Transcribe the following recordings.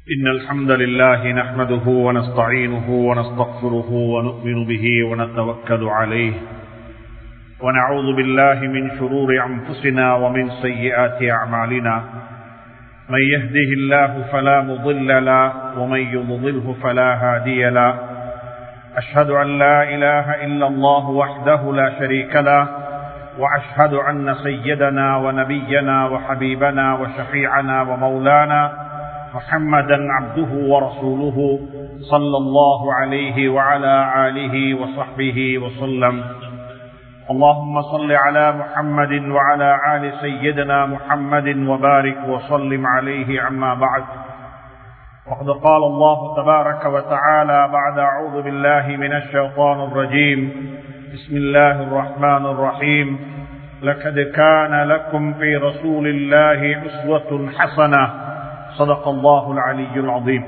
إن الحمد لله نحمده ونستعينه ونستغفره ونؤمن به ونتوكل عليه ونعوذ بالله من شرور أنفسنا ومن سيئات أعمالنا من يهده الله فلا مضل له ومن يضلله فلا هادي له أشهد أن لا إله إلا الله وحده لا شريك له وأشهد أن سيدنا ونبينا وحبيبنا وشفيعنا ومولانا محمدا عبده ورسوله صلى الله عليه وعلى آله وصحبه وسلم اللهم صل على محمد وعلى آل سيدنا محمد وبارك وسلم عليه عما بعد وقد قال الله تبارك وتعالى بعد أعوذ بالله من الشيطان الرجيم بسم الله الرحمن الرحيم لقد كان لكم في رسول الله أسوة حسنة صدق الله العلي العظيم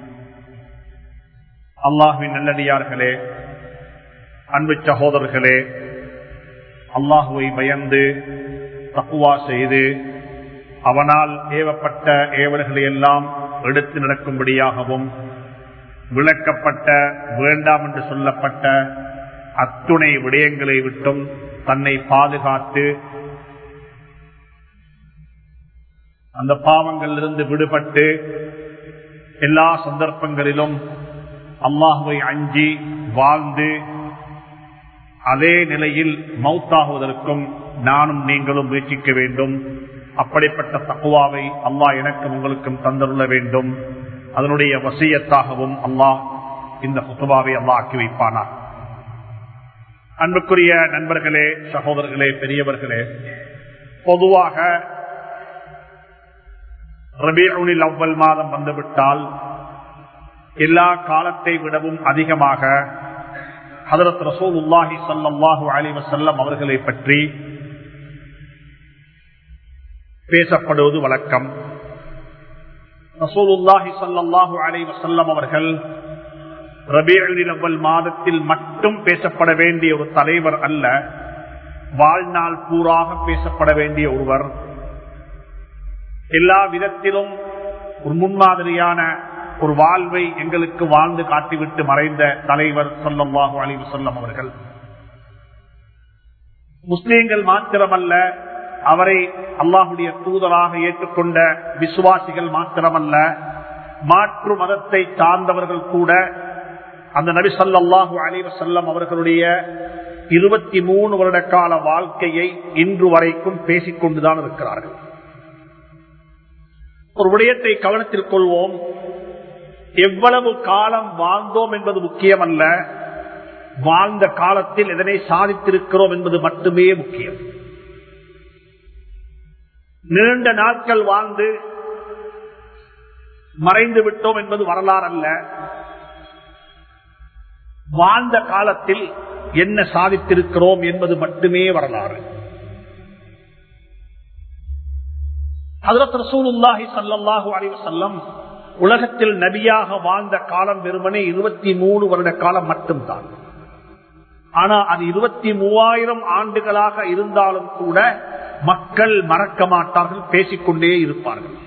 அல்லாஹுவின் நல்லடியார்களே அன்பு சகோதரர்களே அல்லாஹுவை பயந்து தக்குவா செய்து அவனால் ஏவப்பட்ட ஏவல்களை எல்லாம் எடுத்து நடக்கும்படியாகவும் விளக்கப்பட்ட வேண்டாம் என்று சொல்லப்பட்ட அத்துணை விடயங்களை விட்டும் தன்னை பாதுகாத்து அந்த பாவங்களிலிருந்து விடுபட்டு எல்லா சந்தர்ப்பங்களிலும் அல்லாஹுவை அஞ்சி வாழ்ந்து அதே நிலையில் மௌத்தாகுவதற்கும் நானும் நீங்களும் முயற்சிக்க வேண்டும் அப்படிப்பட்ட தக்குவாவை அல்லாஹ் எனக்கும் உங்களுக்கும் தந்தருள்ள வேண்டும் அதனுடைய வசியத்தாகவும் அல்லாஹ் இந்த குத்துபாவை அல்லாஹ் ஆக்கி வைப்பானார் அன்புக்குரிய நண்பர்களே சகோதரர்களே பெரியவர்களே பொதுவாக ரபியுனில் அவ்வல் மாதம் வந்துவிட்டால் எல்லா காலத்தை விடவும் அதிகமாக ஹதரத் ரசூல் உல்லாஹி சல்லாஹூ அலி வசல்லம் அவர்களை பற்றி பேசப்படுவது வழக்கம் ரசூல் உல்லாஹி சல்லாஹூ அலி வசல்லம் அவர்கள் ரபியுனில் அவ்வல் மாதத்தில் மட்டும் பேசப்பட வேண்டிய ஒரு தலைவர் அல்ல வாழ்நாள் பூராக பேசப்பட வேண்டிய ஒருவர் எல்லா விதத்திலும் ஒரு முன்மாதிரியான ஒரு வாழ்வை எங்களுக்கு வாழ்ந்து காட்டிவிட்டு மறைந்த தலைவர் சொல்லம்வாகு அழிவு சொல்லம் அவர்கள் முஸ்லீம்கள் மாத்திரமல்ல அவரை அல்லாஹுடைய தூதராக ஏற்றுக்கொண்ட விசுவாசிகள் மாத்திரமல்ல மாற்று மதத்தை சார்ந்தவர்கள் கூட அந்த நபி சொல்லாஹு அலிவ செல்லம் அவர்களுடைய இருபத்தி மூணு வருட கால வாழ்க்கையை இன்று வரைக்கும் பேசிக்கொண்டுதான் இருக்கிறார்கள் ஒரு விடயத்தை கவனத்தில் கொள்வோம் எவ்வளவு காலம் வாழ்ந்தோம் என்பது முக்கியமல்ல வாழ்ந்த காலத்தில் எதனை சாதித்திருக்கிறோம் என்பது மட்டுமே முக்கியம் நீண்ட நாட்கள் வாழ்ந்து மறைந்து விட்டோம் என்பது வரலாறு அல்ல வாழ்ந்த காலத்தில் என்ன சாதித்திருக்கிறோம் என்பது மட்டுமே வரலாறு உலகத்தில் நபியாக வாழ்ந்த காலம் வெறுமனே இருபத்தி மூணு வருட காலம் மட்டும்தான் ஆனா அது இருபத்தி மூவாயிரம் ஆண்டுகளாக இருந்தாலும் கூட மக்கள் மறக்க மாட்டார்கள் பேசிக்கொண்டே இருப்பார்கள்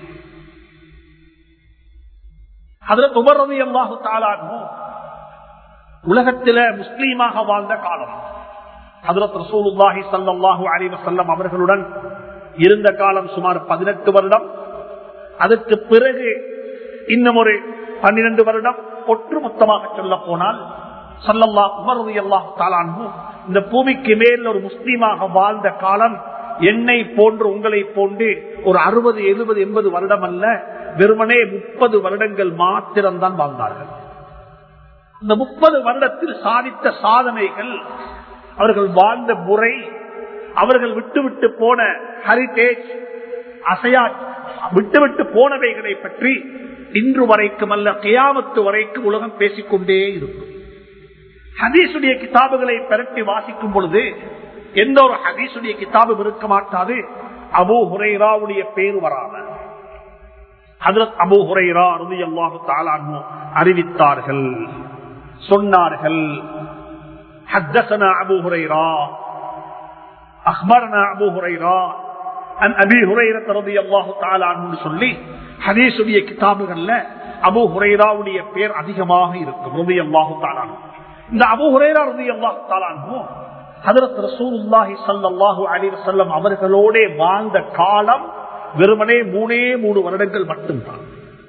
அதில் உபரதி அல்லாஹு தாளாகும் உலகத்தில முஸ்லீமாக வாழ்ந்த காலம் ஹதரத் ரசூலுல்லாஹி சல்லாஹூ அலிவசல்லம் அவர்களுடன் இருந்த காலம் சுமார் பதினெட்டு வருடம் அதற்கு பிறகு இன்னும் ஒரு பன்னிரண்டு வருடம் ஒட்டுமொத்தமாக சொல்ல போனால் சல்லல்லா உமரது எல்லா தாளானு இந்த பூமிக்கு மேல் ஒரு முஸ்லீமாக வாழ்ந்த காலம் என்னை போன்று உங்களை போன்று ஒரு அறுபது எழுபது எண்பது வருடம் அல்ல வெறுமனே முப்பது வருடங்கள் மாத்திரம்தான் வாழ்ந்தார்கள் இந்த முப்பது வருடத்தில் சாதித்த சாதனைகள் அவர்கள் வாழ்ந்த முறை அவர்கள் விட்டுவிட்டு போன ஹெரிடேஜ் அசையா விட்டுவிட்டு போனவைகளை பற்றி இன்று வரைக்கும் அல்ல கியாமத்து வரைக்கும் உலகம் பேசிக்கொண்டே இருக்கும் ஹதீசுடைய கிதாபுகளை பெரட்டி வாசிக்கும் பொழுது எந்த ஒரு ஹதீசுடைய கிதாபும் இருக்க மாட்டாது அபு ஹுரைராவுடைய பேர் வராம ஹதரத் அபு ஹுரைரா அருதி அல்லாஹு தாலானு அறிவித்தார்கள் சொன்னார்கள் حدثنا أبو هريرة أخبرنا أبو هريرة عن أبي هريرة رضي الله تعالى عنه சொல்லி ஹதீசுடைய கிதாபுகள்ல அபு ஹுரைராவுடைய பேர் அதிகமாக இருக்கும் ருதி அல்லாஹு தாலான் இந்த அபு ஹுரைரா ருதி அல்லாஹு தாலானும் ஹதரத் ரசூலுல்லாஹி ஸல்லல்லாஹு அலைஹி வஸல்லம் அவர்களோட வாழ்ந்த காலம் வெறுமனே மூணே மூணு வருடங்கள் மட்டும்தான்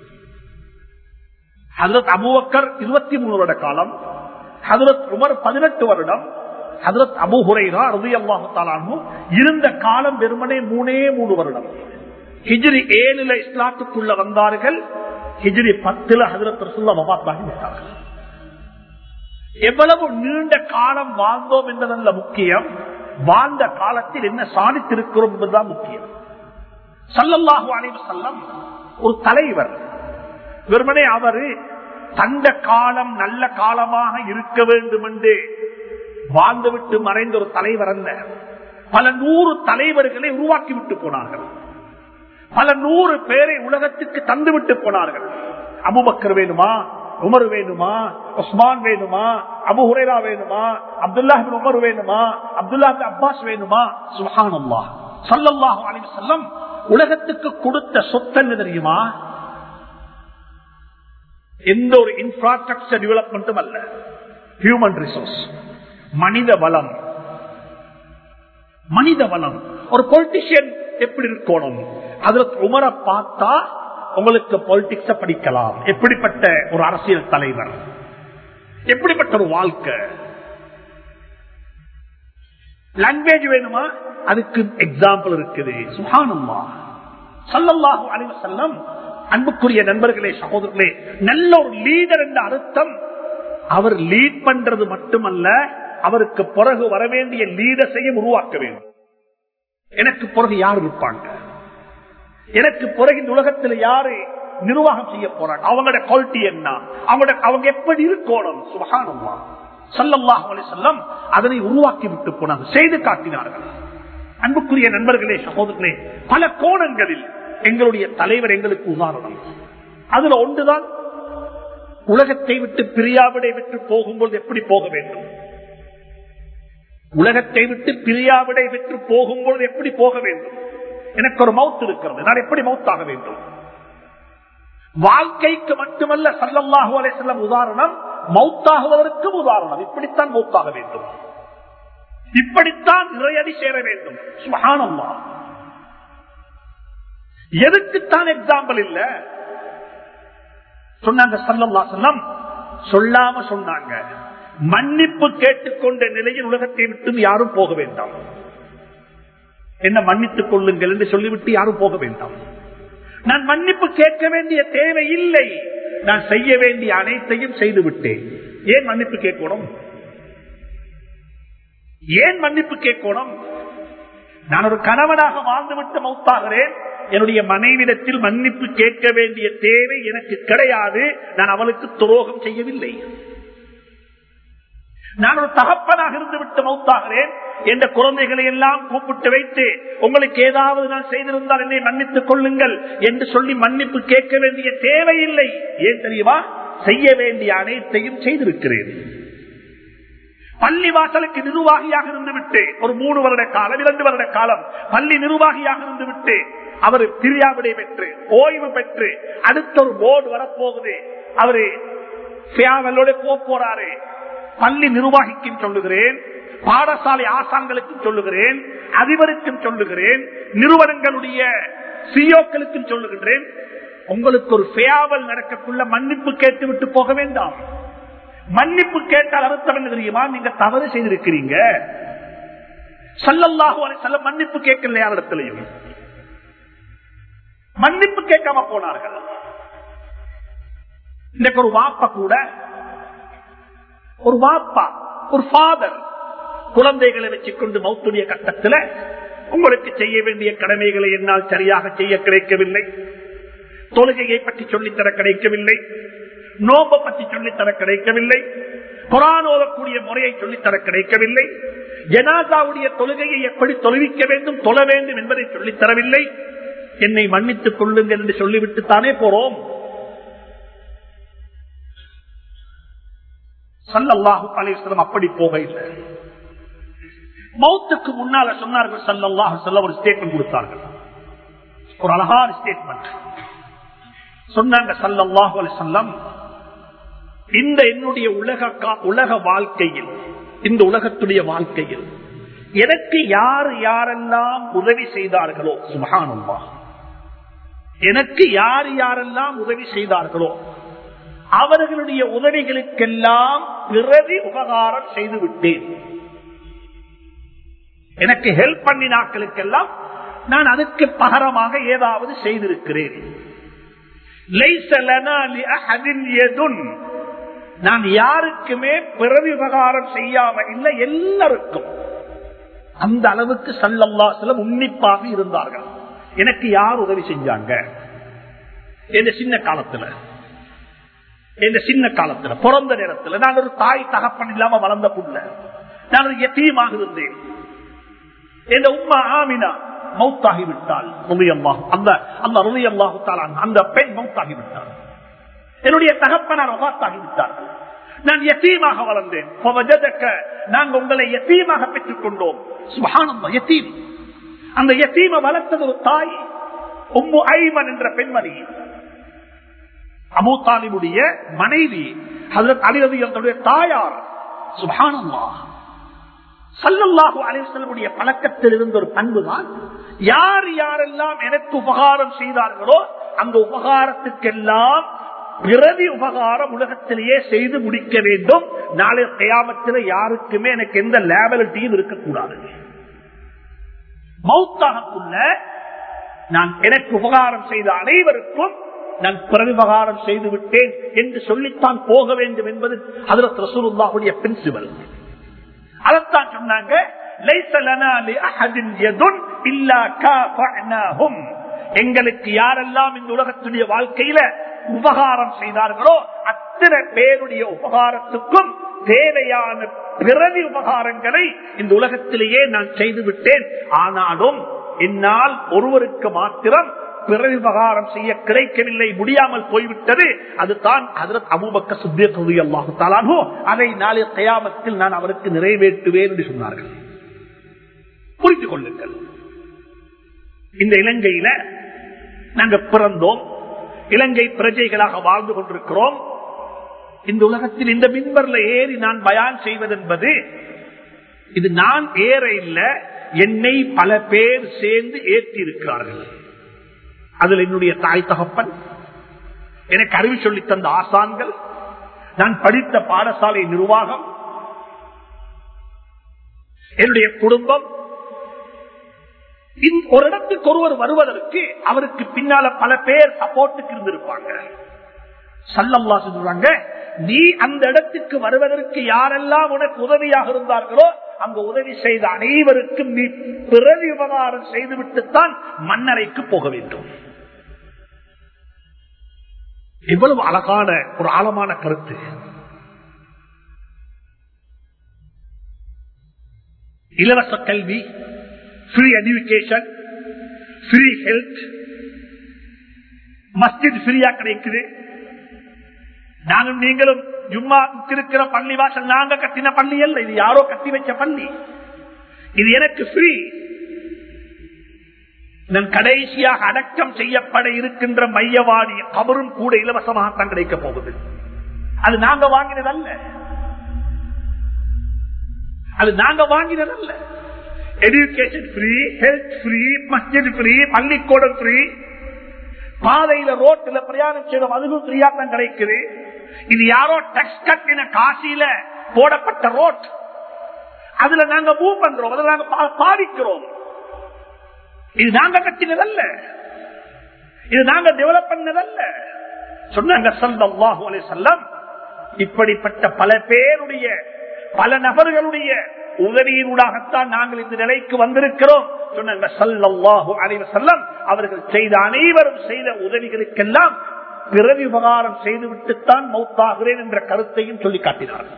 ஹதரத் அபுபக்கர் இருபத்தி மூணு வருட காலம் ஹதரத் உமர் பதினெட்டு வருடம் ஹதரத் அபு ஹுரைரா ரதி அல்லாஹு தாலானு இருந்த காலம் வெறுமனே மூணே மூணு வருடம் ஹிஜ்ரி ஏழுல இஸ்லாத்துக்குள்ள வந்தார்கள் ஹிஜ்ரி பத்துல ஹதரத் ரசூல்லா வபாத்தாகி விட்டார்கள் எவ்வளவு நீண்ட காலம் வாழ்ந்தோம் என்பதல்ல முக்கியம் வாழ்ந்த காலத்தில் என்ன சாதித்திருக்கிறோம் என்பதுதான் முக்கியம் சல்லல்லாஹு அலைஹி வஸல்லம் ஒரு தலைவர் வெறுமனே அவரு தந்த காலம் நல்ல காலமாக இருக்க வேண்டும் என்று வாழ்ந்துவிட்டு மறைந்த ஒரு தலைவர் அல்ல பல நூறு தலைவர்களை உருவாக்கி விட்டு போனார்கள் பல நூறு பேரை உலகத்துக்கு தந்து விட்டு போனார்கள் அபுபக்கர் வேணுமா உமர் வேணுமா உஸ்மான் வேணுமா அபு ஹுரேரா வேணுமா அப்துல்லாஹின் உமர் வேணுமா அப்துல்லாஹின் அப்பாஸ் வேணுமா சுஹானல்லா சல்லல்லாஹு அலைஹி வஸல்லம் உலகத்துக்கு கொடுத்த சொத்து என்ன தெரியுமா எந்த ஒரு இன்ஃப்ராஸ்ட்ரக்சர் டெவலப்மெண்ட்டும் அல்ல ஹியூமன் ரிசோர்ஸ் மனித வளம் மனித வளம் ஒரு பொலிட்டிஷியன் எப்படி இருக்கணும் அதுல உமரை பார்த்தா உங்களுக்கு பொலிட்டிக்ஸ படிக்கலாம் எப்படிப்பட்ட ஒரு அரசியல் தலைவர் எப்படிப்பட்ட ஒரு வாழ்க்கை லாங்குவேஜ் வேணுமா அதுக்கு எக்ஸாம்பிள் இருக்குது சுஹானம்மா சல்லல்லாஹு அலைஹி வஸல்லம் அன்புக்குரிய நண்பர்களே சகோதரர்களே நல்ல ஒரு லீடர் என்ற அர்த்தம் அவர் லீட் பண்றது மட்டுமல்ல அவருக்கு பிறகு வர வேண்டிய லீடர்ஸையும் உருவாக்க வேண்டும் எனக்கு பிறகு யார் இருப்பாங்க எனக்கு பிறகு இந்த உலகத்தில் யாரு நிர்வாகம் செய்ய போறாங்க அவங்களோட குவாலிட்டி என்ன அவங்களோட அவங்க எப்படி இருக்கணும் சுபகானம்மா சல்லல்லாஹு அலைஹி வஸல்லம் அதனை உருவாக்கி விட்டு போனாங்க செய்து காட்டினார்கள் அன்புக்குரிய நண்பர்களே சகோதரர்களே பல கோணங்களில் எங்களுடைய தலைவர் எங்களுக்கு உதாரணம் அதுல ஒன்றுதான் உலகத்தை விட்டு பிரியாவிடை விட்டு போகும்போது எப்படி போக வேண்டும் உலகத்தை விட்டு பிரியாவிடை விட்டு போகும்போது எப்படி போக வேண்டும் எனக்கு ஒரு மவுத் இருக்கிறது நான் எப்படி மவுத்தாக வேண்டும் வாழ்க்கைக்கு மட்டுமல்ல சல்லல்லாஹு அலைஹிஸ்ஸலாம் உதாரணம் மவுத்தாகுவதற்கும் உதாரணம் இப்படித்தான் மவுத்தாக வேண்டும் இப்படித்தான் நிறையடி சேர வேண்டும் சுகானம்மா எதுக்குத்தான் எக்ஸாம்பிள் இல்ல சொன்னாங்க சல்லல்லா செல்லம் சொல்லாம சொன்னாங்க மன்னிப்பு கேட்டுக்கொண்ட நிலையில் உலகத்தை விட்டு யாரும் போக வேண்டாம் என்ன மன்னித்துக் கொள்ளுங்கள் என்று சொல்லிவிட்டு யாரும் போக வேண்டாம் நான் மன்னிப்பு கேட்க வேண்டிய தேவை இல்லை நான் செய்ய வேண்டிய அனைத்தையும் செய்து விட்டேன் ஏன் மன்னிப்பு கேட்கணும் ஏன் மன்னிப்பு கேட்கணும் நான் ஒரு கணவனாக வாழ்ந்துவிட்டு மௌத்தாகிறேன் என்னுடைய மனைவிடத்தில் மன்னிப்பு கேட்க வேண்டிய தேவை எனக்கு கிடையாது நான் அவளுக்கு துரோகம் செய்யவில்லை நான் ஒரு தகப்பனாக இருந்து விட்டு மௌத்தாகிறேன் என்ற குழந்தைகளை எல்லாம் கூப்பிட்டு வைத்து உங்களுக்கு ஏதாவது நான் செய்திருந்தால் என்னை மன்னித்துக் கொள்ளுங்கள் என்று சொல்லி மன்னிப்பு கேட்க வேண்டிய தேவையில்லை ஏன் தெரியுமா செய்ய வேண்டிய அனைத்தையும் செய்திருக்கிறேன் பள்ளி வாசலுக்கு நிர்வாகியாக இருந்து விட்டு ஒரு மூணு வருட காலம் இரண்டு வருட காலம் பள்ளி நிர்வாகியாக இருந்து விட்டு அவர் பிரியாவிடை பெற்று ஓய்வு பெற்று அடுத்த ஒரு போர்டு வரப்போகுது அவரு சியாவலோட போறாரு பள்ளி நிர்வாகிக்கும் சொல்லுகிறேன் பாடசாலை ஆசான்களுக்கும் சொல்லுகிறேன் அதிபருக்கும் சொல்லுகிறேன் நிறுவனங்களுடைய சிஓக்களுக்கும் சொல்லுகின்றேன் உங்களுக்கு ஒரு பேயாவல் நடக்கக்குள்ள மன்னிப்பு கேட்டு விட்டு போக வேண்டாம் மன்னிப்பு கேட்டால் அர்த்தம் என்ன தெரியுமா நீங்க தவறு செய்திருக்கிறீங்க சல்லல்லாஹு அலைஹி வஸல்லம் மன்னிப்பு கேட்கல யாரிடத்திலையும் மன்னிப்பு கேட்காம போனார்கள் இன்னைக்கு ஒரு வாப்பா கூட ஒரு வாப்பா ஒரு ஃபாதர் குழந்தைகளை வச்சுக்கொண்டு மௌத்துடைய கட்டத்தில் உங்களுக்கு செய்ய வேண்டிய கடமைகளை என்னால் சரியாக செய்ய கிடைக்கவில்லை தொழுகையை பற்றி சொல்லித்தர கிடைக்கவில்லை நோம்பை பற்றி சொல்லித்தர கிடைக்கவில்லை குரான் ஓதக்கூடிய முறையை சொல்லித்தர கிடைக்கவில்லை ஜனாதாவுடைய தொழுகையை எப்படி தொழுவிக்க வேண்டும் தொழ வேண்டும் என்பதை சொல்லித்தரவில்லை என்னை மன்னித்துக் கொள்ளுங்கள் என்று சொல்லிவிட்டு தானே போறோம் சல்லல்லாஹு அலைவசம் அப்படி போக இல்லை மௌத்துக்கு முன்னால சொன்னார்கள் சல்லல்லாஹு சொல்ல ஒரு ஸ்டேட்மெண்ட் கொடுத்தார்கள் ஒரு அழகான ஸ்டேட்மெண்ட் சொன்னாங்க சல்லல்லாஹு அலைஹி வஸல்லம் இந்த என்னுடைய உலக கா- உலக வாழ்க்கையில் இந்த உலகத்துடைய வாழ்க்கையில் எனக்கு யார் யாரெல்லாம் உதவி செய்தார்களோ சுபஹானல்லா எனக்கு யார் யாரெல்லாம் உதவி செய்தார்களோ அவர்களுடைய உதவிகளுக்கெல்லாம் பிறவி உபகாரம் செய்து விட்டேன் எனக்கு ஹெல்ப் பண்ணினாக்களுக்கெல்லாம் நான் அதுக்கு பகரமாக ஏதாவது செய்திருக்கிறேன் லைஸ லனா லி அஹதின் யதுன். நான் யாருக்குமே பிறவி உபகாரம் செய்யாம இல்லை எல்லாருக்கும் அந்த அளவுக்கு சல்லல்லா சில உன்னிப்பாக இருந்தார்கள் எனக்கு யார் உதவி செஞ்சாங்க இந்த சின்ன காலத்துல இந்த சின்ன காலத்துல பிறந்த நேரத்துல நான் ஒரு தாய் தகப்பன் இல்லாம வளர்ந்த புள்ள நான் ஒரு எத்தீமாக இருந்தேன் என் உம்மா ஆமினா மௌத்தாகி விட்டாள் ரலியல்லாஹு- அந்த அந்த ரலியல்லாஹு தஆலா அன்ஹா, அந்த பெண் மௌத்தாகி விட்டாள் என்னுடைய தகப்பனார் வபாத்தாகி விட்டார்கள் நான் யத்தீமாக வளர்ந்தேன் ஃபவஜதக, நாங்க உங்களை யத்தீமாக பெற்றுக் கொண்டோம் சுபஹானல்லாஹ், யத்தீம் அந்த யத்தீமை வளர்த்தது ஒரு தாய் உம்மு ஐமன் என்ற பெண்மணி அபூ தாலிபுடைய மனைவி ஹஜரத் அலி ரலியல்லாஹுடைய தாயார் சுபஹானல்லாஹ் சல்லல்லாஹு அலிவசல்லுடைய பழக்கத்தில் இருந்த ஒரு பண்புதான் யார் யாரெல்லாம் எனக்கு உபகாரம் செய்தார்களோ அந்த உபகாரத்துக்கெல்லாம் பிறவி உபகாரம் உலகத்திலேயே செய்து முடிக்க வேண்டும் நாளை கயாமத்தில் யாருக்குமே எனக்கு எந்த லேபலிட்டியும் இருக்கக்கூடாது மௌத்தாகக்குள்ள நான் எனக்கு உபகாரம் செய்த அனைவருக்கும் நான் பிறவி உபகாரம் செய்து விட்டேன் என்று சொல்லித்தான் போக வேண்டும் என்பது அதில் ரசூலுல்லாஹுடைய பிரின்சிபல் அதைத்தான் சொன்னாங்க "லைஸ லனா லி அஹதின் யதுன் இல்லா காஃபஅனாஹும்." எங்களுக்கு யாரெல்லாம் இந்த உலகத்துடைய வாழ்க்கையில உபகாரம் செய்தார்களோ அத்தனை பேருடைய உபகாரத்துக்கும் தேவையான பிறவி உபகாரங்களை இந்த உலகத்திலேயே நான் செய்து விட்டேன் ஆனாலும் என்னால் ஒருவருக்கு மாத்திரம் பிறவி உபகாரம் செய்ய கிடைக்கவில்லை முடியாமல் போய்விட்டது அதுதான் ஹதரத் அபூபக்க சுத்தியி அல்லாஹு தாலானோ அதை நாளை கயாமத்தில் நான் அவருக்கு நிறைவேற்றுவேன் என்று சொன்னார்கள் புரிந்து கொள்ளுங்கள் இந்த இலங்கையில நாங்க பிறந்தோம் இலங்கை பிரஜைகளாக வாழ்ந்து கொண்டிருக்கிறோம் இந்த உலகத்தில் இந்த மின்பர்ல ஏறி நான் பயான் செய்வதென்பது இது நான் ஏற இல்ல என்னை பல பேர் சேர்ந்து ஏற்றி இருக்கிறார்கள் அதில் என்னுடைய தாய் தகப்பன் எனக்கு அறிவு சொல்லி தந்த ஆசான்கள் நான் படித்த பாடசாலை நிர்வாகம் என்னுடைய குடும்பம் இந்த ஒரு இடத்துக்கு ஒருவர் வருவதற்கு அவருக்கு பின்னால பல பேர் சப்போர்ட்டுக்கு இருந்திருப்பாங்க சல்லல்லா சொல்றாங்க நீ அந்த இடத்துக்கு வருவதற்கு யாரெல்லாம் உனக்கு உதவியாக இருந்தார்களோ அங்க உதவி செய்த அனைவருக்கும் நீ பிறவி உபகாரம் செய்துவிட்டுத்தான் மன்னரைக்கு போக வேண்டும் எவ்வளவு அழகான ஒரு ஆழமான கருத்து இலவச கல்வி ஃப்ரீ எஜுகேஷன் ஃப்ரீ ஹெல்த் மஸ்ஜித் ஃப்ரீயா கிடைக்குது நானும் நீங்களும் ஜும்மா இருக்கிற பள்ளி வாசல் நாங்க கட்டின பள்ளி அல்ல இது யாரோ கட்டி வச்ச பள்ளி இது எனக்கு ஃப்ரீ நான் கடைசியாக அடக்கம் செய்யப்பட இருக்கின்ற மையவாடி கபரும் கூட இலவசமாகத்தான் கிடைக்க போகுது அது நாங்க வாங்கினதல்ல அது நாங்க வாங்கினதல்ல எஜுகேஷன் ஃப்ரீ ஹெல்த் ஃப்ரீ மஸ்ஜித் ஃப்ரீ பள்ளிக்கூடம் ஃப்ரீ பாதையில ரோட்ல பிரயாணம் செய்யறோம் அதுவும் ஃப்ரீயா தான் கிடைக்குது இது யாரோ டெக்ஸ் கட்டின காசியில போடப்பட்ட ரோட் அதுல நாங்க மூவ் பண்றோம் அதுல நாங்க பா- பாதிக்கிறோம் இது நாங்க கட்டினதல்ல இது நாங்க டெவலப் பண்ணதல்ல சொன்னாங்க ஸல்லல்லாஹு அலைஹி வஸல்லம் இப்படிப்பட்ட பல பேருடைய பல நபர்களுடைய உதவியினூடாகத்தான் நாங்கள் இந்த நிலைக்கு வந்திருக்கிறோம் சொன்னாங்க ஸல்லல்லாஹு அலைஹி வஸல்லம் அவர்கள் செய்த அனைவரும் செய்த உதவிகளுக்கெல்லாம் பிறவி உபகாரம் செய்துவிட்டுத்தான் மௌத்தாகிறேன் என்ற கருத்தையும் சொல்லி காட்டினார்கள்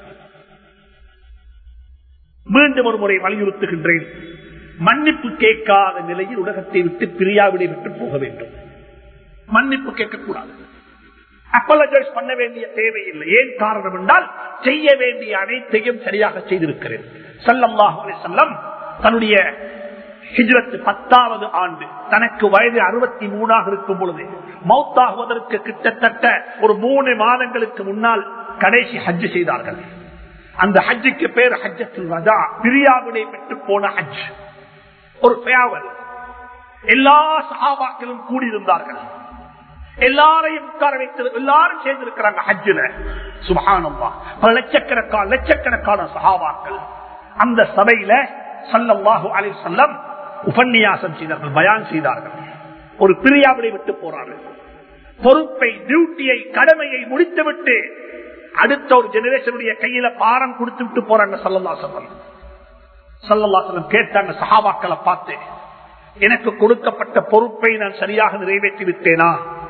மீண்டும் ஒரு முறை வலியுறுத்துகின்றேன் மன்னிப்பு கேட்காத நிலையில் உலகத்தை விட்டு பிரியாவிடை விட்டு போக வேண்டும் மன்னிப்பு கேட்கக்கூடாது அப்பலஜைஸ் பண்ண வேண்டிய தேவையில்லை ஏன் காரணம் என்றால் செய்ய வேண்டிய அனைத்தையும் சரியாக செய்திருக்கிறேன் சல்லல்லாஹு அலைஹி வஸல்லம் தன்னுடைய ஹிஜ்ரத்து பத்தாவது ஆண்டு தனக்கு வயது அறுபத்தி மூணாக இருக்கும் பொழுது மௌத்தாகுவதற்கு கிட்டத்தட்ட ஒரு மூணு மாதங்களுக்கு முன்னால் கடைசி ஹஜ் செய்தார்கள் அந்த ஹஜ்ஜுக்கு பேர் ஹஜ்ஜத்துல் வதா பிரியாவினை பெற்று போன ஹஜ் ஒரு பேவல் எல்லா சகாபாக்களும் கூடியிருந்தார்கள் எல்லாரையும் உட்கார வைத்து எல்லாரும் சேர்ந்திருக்கிறாங்க ஹஜ்ஜில சுபகானம்மா பல லட்சக்கணக்கான லட்சக்கணக்கான சகாபாக்கள் அந்த சபையில சல்லல்லாஹு அலைஹி வஸல்லம் உபன்யாசம் செய்தார்கள் பயான் செய்தார்கள் ஒரு பிரியாவினை விட்டு போறார்கள் பொறுப்பை டியூட்டியை கடமையை முடித்துவிட்டு அடுத்த ஒரு ஜெனரேஷனுடைய கையில பாரம் கொடுத்து விட்டு போறாங்க சல்லல்லா சொல்லம் சல்லல்லா சொல்லம் கேட்டாங்க சஹாபாக்களை பார்த்து எனக்கு கொடுக்கப்பட்ட பொறுப்பை நான் சரியாக நிறைவேற்றி விட்டேனா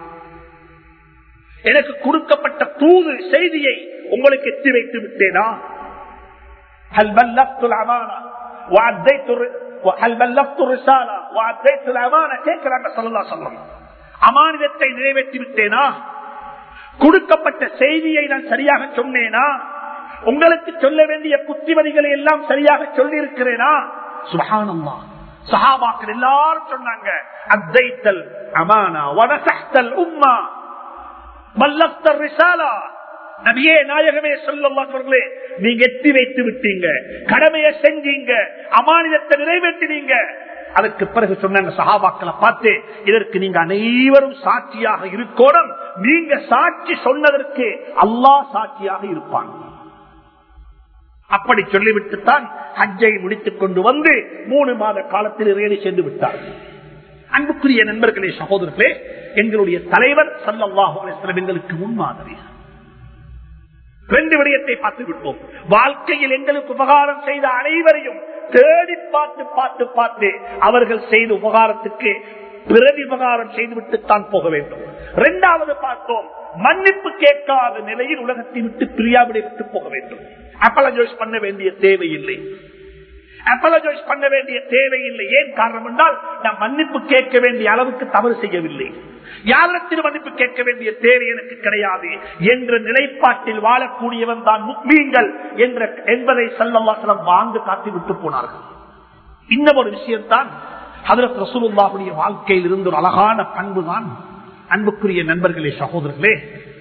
எனக்கு கொடுக்கப்பட்ட தூது செய்தியை உங்களுக்கு எத்தி வைத்து விட்டேனா هل بلغت الأمانة وأديت الر- وهل بلغت الرسالة وأديت الأمانة கேட்கிறாங்க சல்லல்லா சொல்லம் அமானிதத்தை நிறைவேற்றி விட்டேனா கொடுக்கப்பட்ட செய்தியை நான் சரியாக சொன்னேனா உங்களுக்கு சொல்ல வேண்டிய புத்திமதிகளை எல்லாம் சரியாக சொல்லி இருக்கிறேனா சுபஹானல்லா சஹாபாக்கள் எல்லாரும் சொன்னாங்க அத்தைத்தல் அமானா வனசஹ்தல் உம்மா மல்லப்தர் ரிசாலா நபியே நாயகமே சொல்லவர்களே நீங்க எத்தி வைத்து விட்டீங்க கடமையை செஞ்சீங்க அமானிதத்தை நிறைவேற்றினீங்க அதுக்கு பிறகு சொன்னாங்க சஹாபாக்களை பார்த்து இதற்கு நீங்க அனைவரும் சாட்சியாக இருக்கோடும் நீங்க சாட்சி சொன்னதற்கு அல்லாஹ் சாட்சியாக இருப்பாங்க அப்படி சொல்லிவிட்டுத்தான் ஹஜ்ஜை முடித்துக் கொண்டு வந்து மூணு மாத காலத்தில் இறையடி சென்று விட்டார்கள் அன்புக்குரிய நண்பர்களே சகோதரர்களே எங்களுடைய தலைவர் சல்லல்லாஹு அலைஹி வஸல்லம் எங்களுக்கு முன்மாதிரி ரெண்டு விடயத்தை பார்த்து விட்டோம் வாழ்க்கையில் எங்களுக்கு உபகாரம் செய்த அனைவரையும் தேடி பார்த்து பார்த்து பார்த்து அவர்கள் செய்த உபகாரத்துக்கு பிரதி உபகாரம் செய்துவிட்டு தான் போக வேண்டும் இரண்டாவது பார்த்தோம் மன்னிப்பு கேட்காத நிலையில் உலகத்தை விட்டு பிரியாவிடை விட்டு போக வேண்டும் அப்பலஜோஸ் பண்ண வேண்டிய தேவையில்லை அப்பலஜோஸ் பண்ண வேண்டிய தேவையில்லை ஏன் காரணம் என்றால் நான் மன்னிப்பு கேட்க வேண்டிய அளவுக்கு தவறு செய்யவில்லை யாரிடத்தில் மன்னிப்பு கேட்க வேண்டிய தேவை எனக்கு கிடையாது என்ற நிலைப்பாட்டில் வாழக்கூடியவன் தான் முக்மீன்கள் என்ற என்பதை சல்லல்லாசலம் வாழ்ந்து காட்டி விட்டு போனார்கள் இன்னும் ஒரு விஷயம்தான் ஹதரத் ரசூலுல்லாவுடைய வாழ்க்கையில் இருந்த ஒரு அழகான பண்பு தான் அன்புக்குரிய நண்பர்களே சகோதரர்களே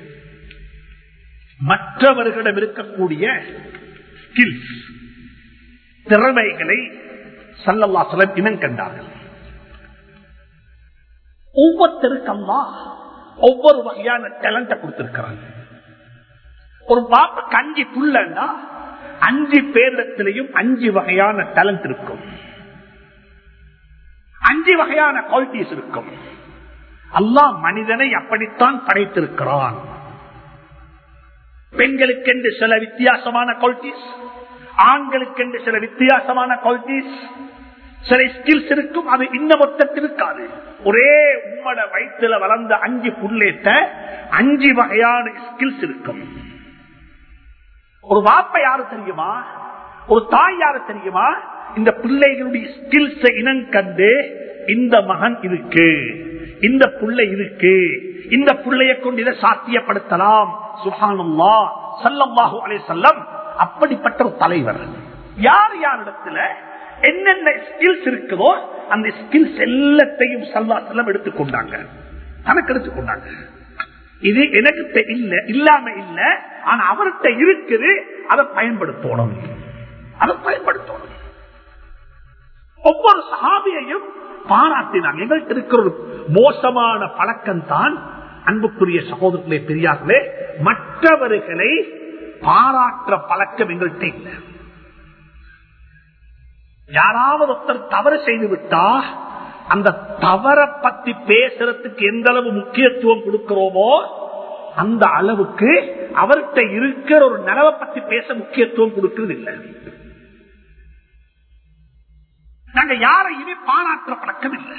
மற்றவர்களிடம் இருக்கக்கூடிய ஸ்கில்ஸ் திறமைகளை சல்லல்லாசலம் இனம் கண்டார்கள் ஒவ்வொருத்தருக்கம்மா ஒவ்வொரு வகையான டேலண்ட கொடுத்திருக்கிறாங்க ஒரு பாப்புக்கு அஞ்சு புள்ளன்னா அஞ்சு பேரிடத்திலையும் அஞ்சு வகையான டேலண்ட் இருக்கும் அஞ்சு வகையான குவாலிட்டிஸ் இருக்கும் அல்லாஹ் மனிதனை அப்படித்தான் படைத்திருக்கிறான் பெண்களுக்கென்று சில வித்தியாசமான குவாலிட்டிஸ் ஆண்களுக்கென்று சில வித்தியாசமான குவாலிட்டிஸ் சில ஸ்கில்ஸ் இருக்கும் அது இன்ன மொத்தத்தில் இருக்காது ஒரே உம்மட வயிற்றுல வளர்ந்த அஞ்சு புள்ளேட்ட அஞ்சு வகையான ஸ்கில்ஸ் இருக்கும் ஒரு வாப்ப யாரு தெரியுமா ஒரு தாய் யாரு தெரியுமா இந்த பிள்ளைகளுடைய ஸ்கில்ஸ இனம் கண்டு இந்த மகன் இருக்கு இந்த புள்ளை இருக்கு இந்த புள்ளைய கொண்டு இதை சாத்தியப்படுத்தலாம் சுஹானுல்லா சல்லல்லாஹு அலைஹி வஸல்லம் அப்படிப்பட்ட ஒரு தலைவர் யார் யாரிடத்துல என்னென்ன ஸ்கில்ஸ் இருக்குதோ அந்த ஸ்கில்ஸ் எல்லாத்தையும் சல்லா செல்லம் எடுத்துக்கொண்டாங்க தனக்கு எடுத்துக்கொண்டாங்க இது எனக்கு தெ- இல்ல இல்லாம இல்ல ஆனா அவர்கிட்ட இருக்குது அதை பயன்படுத்தணும் அதை பயன்படுத்தணும் ஒவ்வொரு சஹாபியையும் பாராட்டினாங்க எங்கள்கிட்ட இருக்கிற ஒரு மோசமான பழக்கம் தான் அன்புக்குரிய சகோதரர்களே பெரியார்களே மற்றவர்களை பாராட்டுற பழக்கம் எங்கள்கிட்ட இல்லை யாராவது ஒருத்தர் தவறு செய்து விட்டா அந்த தவறை பத்தி பேசுறதுக்கு எந்த அளவு முக்கியத்துவம் கொடுக்கிறோமோ அந்த அளவுக்கு அவர்கிட்ட இருக்கிற ஒரு நலவை பத்தி பேச முக்கியத்துவம் கொடுக்கிறது இல்லை நாங்க யாரையுமே பாராட்டுற பழக்கம் இல்லை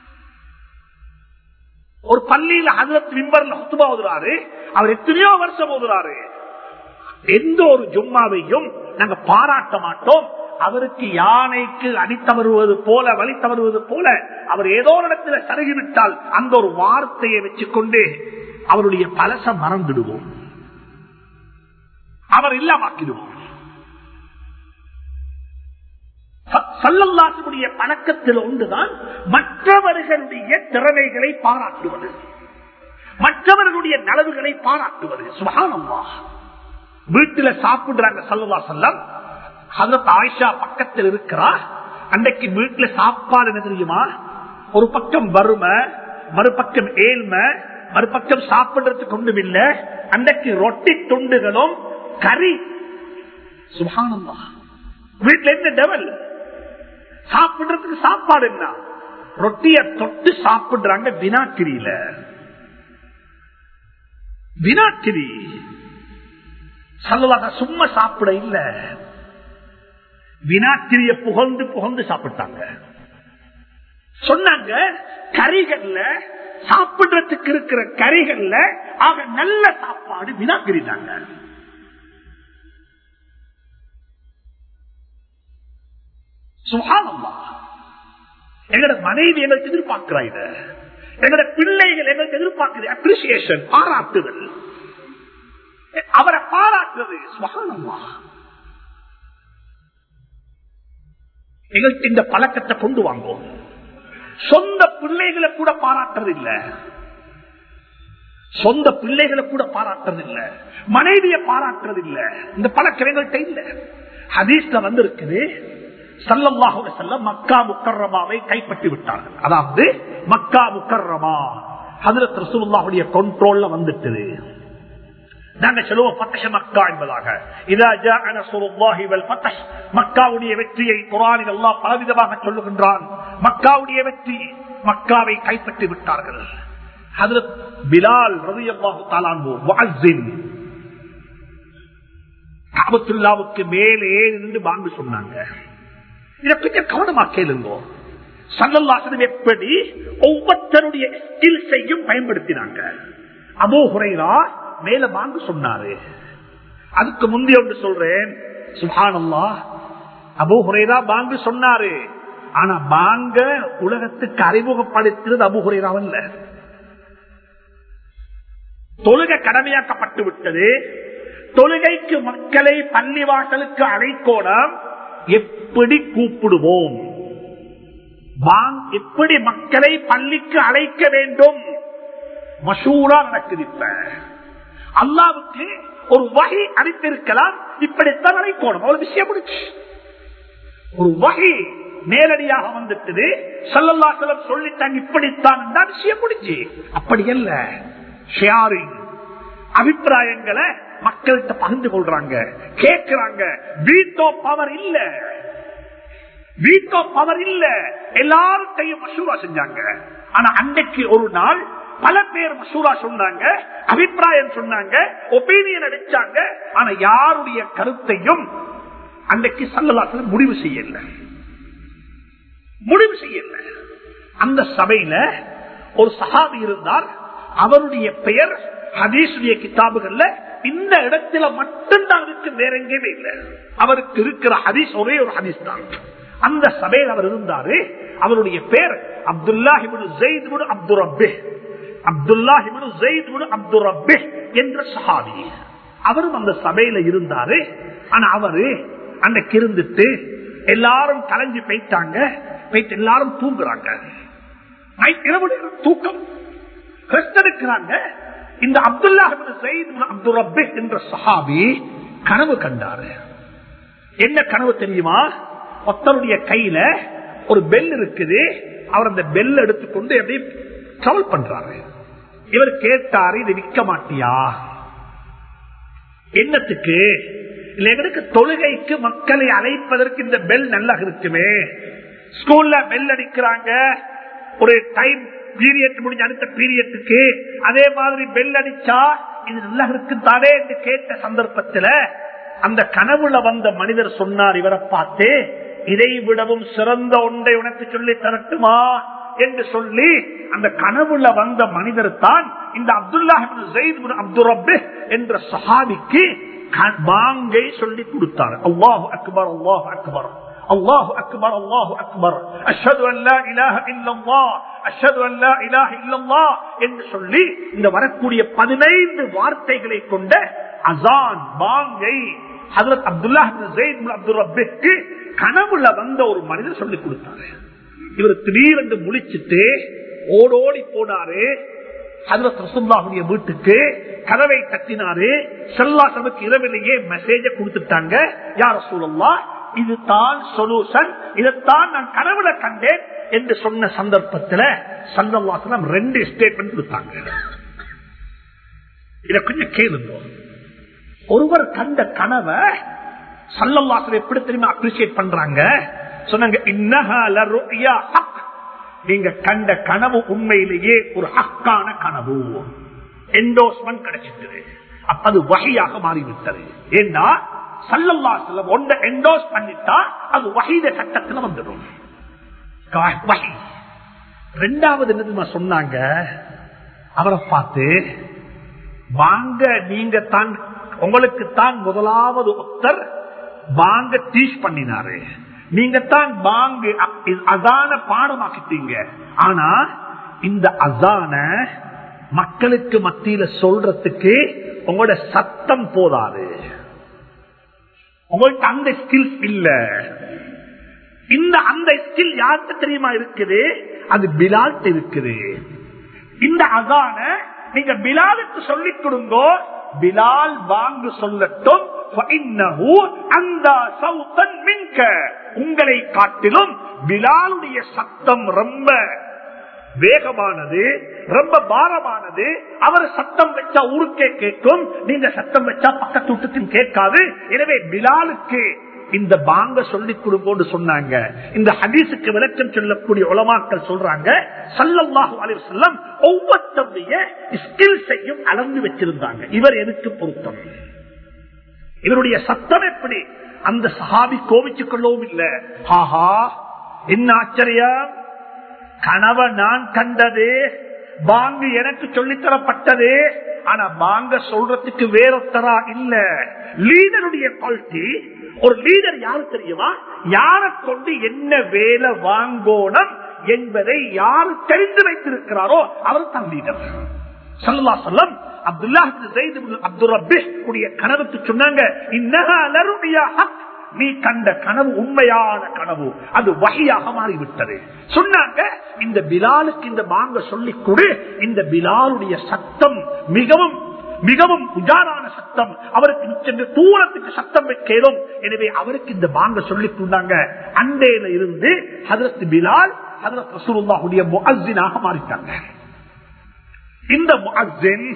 ஒரு பள்ளியில ஹதரத் மிம்பர்ல ஹுத்துபா ஓதுறாரு அவர் எத்தனையோ வருஷம் ஓதுறாரு எந்த ஒரு ஜும்மாவையும் நாங்க பாராட்ட மாட்டோம் அவருக்கு யானைக்கு அடித்தவருவது போல வழி தவறுவது போல அவர் ஏதோ ஒரு இடத்துல சருகிவிட்டால் அந்த ஒரு வார்த்தையை வச்சுக்கொண்டு அவருடைய பலச மறந்துடுவோம் அவர் இல்லாமக்கிடுவோம் சல்லல்லாசுடைய பழக்கத்தில் ஒன்றுதான் மற்றவர்களுடைய திறமைகளை பாராட்டுவது மற்றவர்களுடைய நலவுகளை பாராட்டுவது சுகானம்மா வீட்டுல சாப்பிடுறாங்க சல்லல்லா செல்லம் ஹசரத் ஆயிஷா பக்கத்தில் இருக்கிறா அன்றைக்கு வீட்டுல சாப்பாடு என்ன தெரியுமா ஒரு பக்கம் வறுமை மறுபக்கம் ஏழ்மை மறுபக்கம் சாப்பிடுறதுக்கு ஒன்றும் இல்ல அன்றைக்கு ரொட்டி துண்டுகளும் கறி சுபானம்மா வீட்டுல என்ன டெவல் சாப்பிடுறதுக்கு சாப்பாடு என்ன ரொட்டிய தொட்டு சாப்பிடுறாங்க வினாக்கிரியில வினாக்கிரி சொல்லுவாங்க சும்மா சாப்பிட இல்ல வினாக்கிரிய புகழ்ந்து புகழ்ந்து சாப்பிட்டாங்க சொன்னாங்க கறிகள்ல சாப்பிடுறதுக்கு இருக்கிற கறிகள்ல ஆக நல்ல சாப்பாடு வினாக்கிரி தாங்க சுகானம்மா எங்களோட மனைவி எங்களுக்கு எதிர்பார்க்கிறா இத எங்களோட பிள்ளைகள் எங்களுக்கு எதிர்பார்க்கிறது அப்ரிசியேஷன் பாராட்டுதல் அவரை பாராட்டுறது சுகானம்மா எங்களுக்கு இந்த பழக்கத்தை கொண்டு வாங்குவோம் சொந்த பிள்ளைகளை கூட பாராட்டுறது இல்ல சொந்த பிள்ளைகளை கூட பாராட்டுறது இல்ல மனைவியை பாராட்டுறது இல்ல இந்த பழக்கம் எங்கள்கிட்ட இல்ல ஹதீஸ்ல வந்து இருக்குது சல்லல்லாஹு செல்ல மக்கா முக்கர்ரமாவை கைப்பற்றி விட்டார்கள் அதாவது மக்கா முக்கர்ரமா ஹதரத் ரசூலுல்லாஹுடைய கண்ட்ரோல்ல வந்துட்டது நாங்க சொல்லுவோம் பத்தஷ மக்கா என்பதாக இதா ஜாஅ நஸ்ருல்லாஹி வல் ஃபத்ஹ் மக்காவுடைய வெற்றியை குர்ஆனில் அல்லாஹ் பலவிதமாக சொல்லுகின்றான் மக்காவுடைய வெற்றி மக்காவை கைப்பற்றி விட்டார்கள் ஹஜரத் பிலால் ரலியல்லாஹு தஆலா அன்ஹு முஅஸ்ஸின் காபத்துல்லாவுக்கு மேலே நின்று பாங்கு சொன்னாங்க இதை கொஞ்சம் கவனமா கேளுங்க சல்லல்லாசனம் எப்படி ஒவ்வொருத்தருடைய ஸ்கில்ஸையும் பயன்படுத்தினாங்க அபோ ஹுரைரா மேல வாங்க சொன்னாரு அதுக்கு முந்தைய ஒன்று சொல்றேன் சுஹானல்லா அபு ஹுரைரா பாங்கு சொன்னாரு ஆனா பாங்க உலகத்துக்கு அறிமுகப்படுத்துறது அபு ஹுரைராவல்ல தொழுகை கடமையாக்கப்பட்டு விட்டது தொழுகைக்கு மக்களை பள்ளிவாசலுக்கு அழைக்கோணம் எப்படி கூப்பிடுவோம் எப்படி மக்களை பள்ளிக்கு அழைக்க வேண்டும் மசூரா நடக்குது இப்ப அல்லாவுக்கு ஒரு வகை அனுப்பியிருக்கலாம் இப்படித்தான் அழைக்கணும் அவ்வளவு விஷயம் முடிச்சு ஒரு வகை நேரடியாக வந்துட்டது சல்லல்லா செல்லம் சொல்லிட்டாங்க இப்படித்தான் தான் விஷயம் முடிச்சு அப்படி அல்ல ஷேரிங் அபிப்பிராயங்களை மக்கள்கிட்ட பகிர்ந்து கொள்றாங்க கேட்கிறாங்க வீட்டோ பவர் இல்ல வீட்டோ பவர் இல்ல எல்லார்கிட்டையும் மசூரா செஞ்சாங்க ஆனா அன்னைக்கு ஒரு நாள் பல பேர் மசூரா சொன்னாங்க அபிப்பிராயம் சொன்னாங்க ஒப்பீனியன் அடிச்சாங்க ஆனா யாருடைய கருத்தையும் அன்றைக்கு சல்லலாசல முடிவு செய்யல முடிவு செய்யல அந்த சபையில ஒரு சகாபி இருந்தார் அவருடைய பெயர் ஹதீசுடைய கிதாபுகள்ல இந்த இடத்துல மட்டும்தான் இருக்கு வேற எங்கேயுமே இல்லை அவருக்கு இருக்கிற ஹதீஸ் ஒரே ஒரு ஹதீஸ் தான் அந்த சபையில் அவர் இருந்தாரு அவருடைய பேர் அப்துல்லாஹிபுன் ஜெயித் அப்துல் ரப்பே அப்துல்லாஹிபுன் ஜெயித் அப்துல் ரப்பே என்ற சஹாபி அவரும் அந்த சபையில இருந்தாரு ஆனா அவரு அன்னைக்கு இருந்துட்டு எல்லாரும் கலைஞ்சு போயிட்டாங்க போயிட்டு எல்லாரும் தூங்குறாங்க இரவு தூக்கம் ரெஸ்ட் எடுக்கிறாங்க இந்த அப்துல்லா அப்துல் ரப்பே என்ற சஹாபி கனவு கண்டாரு என்ன கனவு தெரியுமா ஒருத்தருடைய கையில ஒரு பெல் இருக்குது அவர் அந்த பெல் எடுத்துக்கொண்டு எப்படி டிராவல் பண்றாரு இவர் கேட்டாரு இது விற்க மாட்டியா என்னத்துக்கு இல்ல எங்களுக்கு தொழுகைக்கு மக்களை அழைப்பதற்கு இந்த பெல் நல்லா இருக்குமே ஸ்கூல்ல பெல் அடிக்கிறாங்க ஒரு டைம் பீரியட் முடிஞ்ச அடுத்த பீரியட்டுக்கு அதே மாதிரி பெல் அடிச்சா இது நல்லா இருக்கு தானே என்று கேட்ட சந்தர்ப்பத்துல அந்த கனவுல வந்த மனிதர் சொன்னார் இவரை பார்த்து இதை விடவும் சிறந்த ஒன்றை உனக்கு சொல்லி தரட்டுமா என்று சொல்லி அந்த கனவுல வந்த மனிதர் தான் இந்த அப்துல்லா அப்துல் ரபே என்ற சஹாபிக்கு பாங்கை சொல்லி கொடுத்தார் அல்லாஹு அக்பர் அல்லாஹு அக்பர் الله أكبر الله أكبر أشهد أن لا إله إلا الله أشهد أن لا إله إلا الله என்று சொல்லி இந்த வரக்கூடிய பதினைந்து வார்த்தைகளை கொண்ட அசான் பாங்கை ஹதரத் அப்துல்லா அப்துல் ரப்பிற்கு கனவுல வந்த ஒரு மனிதர் சொல்லிக் கொடுத்தாரு இவர் திடீரென்று முழிச்சிட்டு ஓடோடி போனாரு ஹதரத் ரசூல்லாவுடைய வீட்டுக்கு கதவை தட்டினாரு செல்லாசனுக்கு இரவிலேயே மெசேஜ கொடுத்துட்டாங்க யார் சூழல்லா இதுதான் சொல்யூஷன் இதைத்தான் நான் கனவுல கண்டேன் என்று சொன்ன சந்தர்ப்பத்தில் சந்தவாசனம் ரெண்டு ஸ்டேட்மெண்ட் கொடுத்தாங்க இத கொஞ்சம் கேளுங்க ஒருவர் கண்ட கனவை சல்லல்லாசன் எப்படி தெரியுமா அப்ரிசியேட் பண்றாங்க சொன்னாங்க இன்னஹா லருயா ஹக் நீங்க கண்ட கனவு உண்மையிலேயே ஒரு ஹக்கான கனவு என்டோஸ்மெண்ட் கிடைச்சிட்டது அப்ப அது வகையாக மாறிவிட்டது ஏன்னா சல்லல்லா செல்லம் ஒன்றை என்டோஸ் பண்ணிட்டா அது வகைத சட்டத்துல வந்துடும் வகை ரெண்டாவது என்ன சொன்னாங்க அவரை பார்த்து வாங்க நீங்க தான் உங்களுக்கு தான் முதலாவது ஒருத்தர் வாங்க டீச் பண்ணினாரு நீங்க தான் பாங்கு அதான பாடமாக்கிட்டீங்க ஆனா இந்த அதான மக்களுக்கு மத்தியில சொல்றதுக்கு உங்களோட சத்தம் போதாது உங்கள்கிட்ட அந்த ஸ்கில்ஸ் இல்ல இந்த அந்த ஸ்கில் யாருக்கு தெரியுமா இருக்குது அது பிலால்ட்டு இருக்குது இந்த அதான நீங்க பிலாலுக்கு சொல்லிக் கொடுங்கோ பிலால் வாங்கு சொல்லட்டும் உங்களை காட்டிலும் பிலாலுடைய சத்தம் ரொம்ப வேகமானது ரொம்ப பாரமானது அவர் சத்தம் வச்சா ஊருக்கே கேட்கும் நீங்க சத்தம் வச்சா பக்கத்து வீட்டுக்கும் கேட்காது எனவே பிலாலுக்கு இந்த பாங்க சொல்லிக் கொடுங்கன்னு சொன்னாங்க இந்த ஹதீஸுக்கு விளக்கம் சொல்லக்கூடிய உலமாக்கள் சொல்றாங்க சல்லல்லாஹு அலைஹி வஸல்லம் ஒவ்வொருத்தருடைய ஸ்கில்ஸையும் அளந்து வச்சிருந்தாங்க இவர் எதுக்கு பொருத்தம் இவருடைய சத்தம் எப்படி அந்த சஹாபி கோவிச்சுக் கொள்ளவும் இல்லை ஆஹா என்ன ஆச்சரியம் கனவை நான் கண்டது பாங்கு எனக்கு சொல்லித்தரப்பட்டது ஆனா பாங்க சொல்றதுக்கு வேறொத்தரா இல்ல லீடருடைய குவாலிட்டி ஒரு லீடர் யாரு தெரியுமா யாரை கொண்டு என்ன வேலை வாங்கோணும் என்பதை யாரு தெரிந்து வைத்திருக்கிறாரோ அவர் தான் லீடர் சல்லா சொல்லம் அப்துல்லா அப்துல் ரபி கனவுக்கு சொன்னாங்க இன்னஹா லருமியா ஹக் நீ கண்ட கனவு உண்மையான கனவு அது வகையாக மாறிவிட்டது சொன்னாங்க இந்த பிலாலுக்கு இந்த மாங்க சொல்லிக் கொடு இந்த பிலாலுடைய சத்தம் மிகவும் மிகவும் உஜாரான சத்தம் அவருக்கு சென்று தூரத்துக்கு சத்தம் வைக்கலும் எனவே அவருக்கு இந்த மாங்க சொல்லிக் கொண்டாங்க அண்டையில இருந்து ஹதரத் பிலால் ஹதரத் ரசூலுல்லாஹுடைய முஅஸ்ஸினாக மாறிட்டாங்க இந்த முஅஸ்ஸின்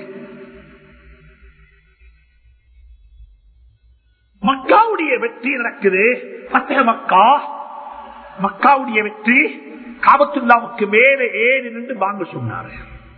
மக்காவுடைய வெற்றி நடக்குது பத்தக மக்கா மக்காவுடைய வெற்றி காபத்துல்லாவுக்கு மேலே ஏறி நின்று வாங்க சொன்னாரு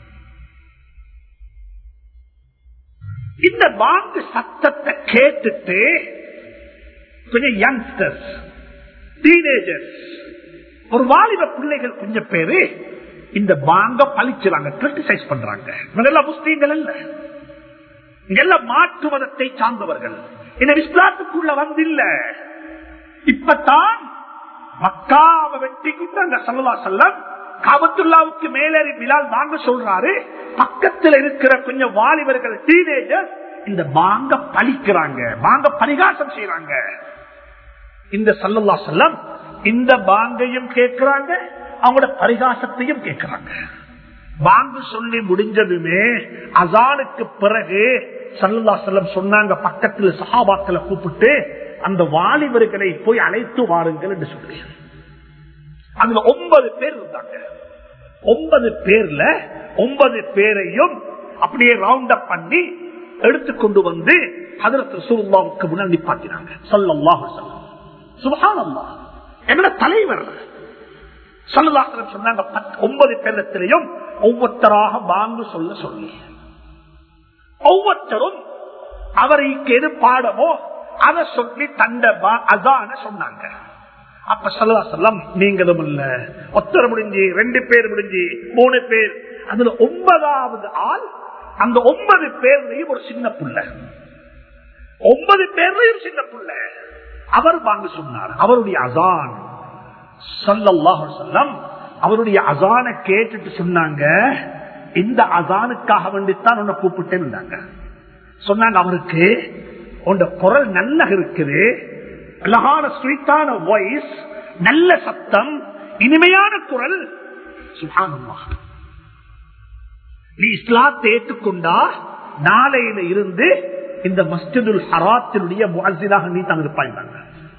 இந்த பாங்கு சத்தத்தை கேட்டுட்டு கொஞ்சம் யங்ஸ்டர்ஸ் டீனேஜர்ஸ் ஒரு வாலிப பிள்ளைகள் கொஞ்சம் பேரு இந்த பாங்க பழிச்சுறாங்க கிரிட்டிசைஸ் பண்றாங்க இவங்கெல்லாம் முஸ்லீம்கள் அல்ல இங்கெல்லாம் மாற்று மதத்தை சார்ந்தவர்கள் இந்த இஸ்லாத்துக்குள்ள வந்தில்ல இப்பதான் மக்காவை வெட்டி கொண்டாங்க சல்லா செல்லம் காபத்துல்லாவுக்கு மேலேறி பிலால் வாங்க சொல்றாரு பக்கத்தில் இருக்கிற கொஞ்சம் வாலிபர்கள் டீனேஜர் இந்த பாங்க பழிக்கிறாங்க பாங்க பரிகாசம் செய்யறாங்க இந்த சல்லல்லா செல்லம் இந்த பாங்கையும் கேட்கிறாங்க அவங்களோட பரிகாசத்தையும் கேட்கிறாங்க வாங்கு சொல்லி முடிஞ்சதுமே அசானுக்கு பிறகு சல்லா செல்லம் சொன்னாங்க பக்கத்தில் சஹாபாக்களை கூப்பிட்டு அந்த வாலிபர்களை போய் அழைத்து வாருங்கள் என்று சொல்லி அதுல ஒன்பது பேர் இருந்தாங்க ஒன்பது பேர்ல ஒன்பது பேரையும் அப்படியே ரவுண்ட் அப் பண்ணி எடுத்துக்கொண்டு வந்து அதற்கு சுருல்லாவுக்கு முன்னாடி நிப்பாட்டினாங்க சொல்லல்லாஹ் சுபகானம்மா எங்களோட தலைவர் சொல்லலாசனம் சொன்னாங்க ஒன்பது பேரத்திலையும் ஒவ்வொருத்தராக வாங்க சொல்ல சொல்லி ஒவ்வொருத்தரும் அவருக்கு எது பாடமோ அதை சொல்லி தண்ட அதான சொன்னாங்க அப்ப சொல்லா சொல்லம் நீங்களும் இல்ல ஒத்தரை முடிஞ்சு ரெண்டு பேர் முடிஞ்சு மூணு பேர் அதுல ஒன்பதாவது ஆள் அந்த ஒன்பது பேர்லையும் ஒரு சின்ன புள்ள ஒன்பது பேர்லையும் சின்ன புள்ள அவர் வாங்க சொன்னார் அவருடைய அசான் சல்லாஹ் சொல்லம் அவருடைய அசான கேட்டுட்டு சொன்னாங்க இந்த அசானுக்காக வேண்டித்தான் உன்னை கூப்பிட்டே இருந்தாங்க சொன்னாங்க அவருக்கு உன் குரல் நல்லா இருக்குது அழகான ஸ்வீட்டான வாய்ஸ் நல்ல சத்தம் இனிமையான குரல் சுபானமாக நீ இஸ்லாத்தை ஏற்றுக்கொண்டா நாளையில இருந்து இந்த மஸ்ஜிதுல் ஹராத்தினுடைய முஅஸ்ஸினாக நீ தான் இருப்பாங்க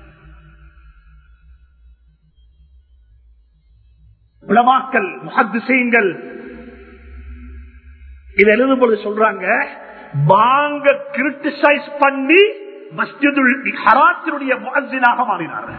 உலமாக்கல் முஹத்திசீன்கள் இது எழுதும் பொழுது சொல்றாங்க வாங்க கிரிட்டிசைஸ் பண்ணி மஸ்ஜிதுல் ஹராத்தினுடைய முஅஸ்ஸினாக மாறினார்கள்